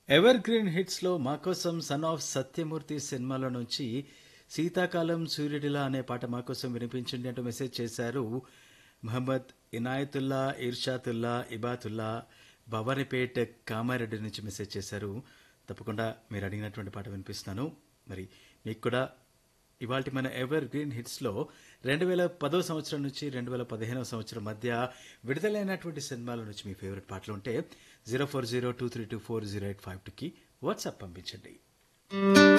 ever green hits లో మా కోసం సన్ ఆఫ్ సత్యమూర్తి సినిమాలో నుంచి శీతాకాలం సూర్యుడిలా అనే పాట మా కోసం వినిపించండి అంటూ మెసేజ్ చేశారు మహమ్మద్ ఇనాయతుల్లా ఇర్షాతుల్లా ఇబాతుల్లా భవానీపేట్ కామారెడ్డి నుంచి మెసేజ్ చేశారు తప్పకుండా మీరు అడిగినటువంటి పాట వినిపిస్తున్నాను మరి మీకు కూడా ఇవాళ మన ఎవర్ గ్రీన్ హిట్స్ లో రెండు వేల పదో సంవత్సరం నుంచి రెండు వేల పదిహేనవ సంవత్సరం మధ్య విడుదలైనటువంటి సినిమాల నుంచి మీ ఫేవరెట్ పాటలు ఉంటే zero four zero two three two four zero eight five టూకి వాట్సాప్ పంపించండి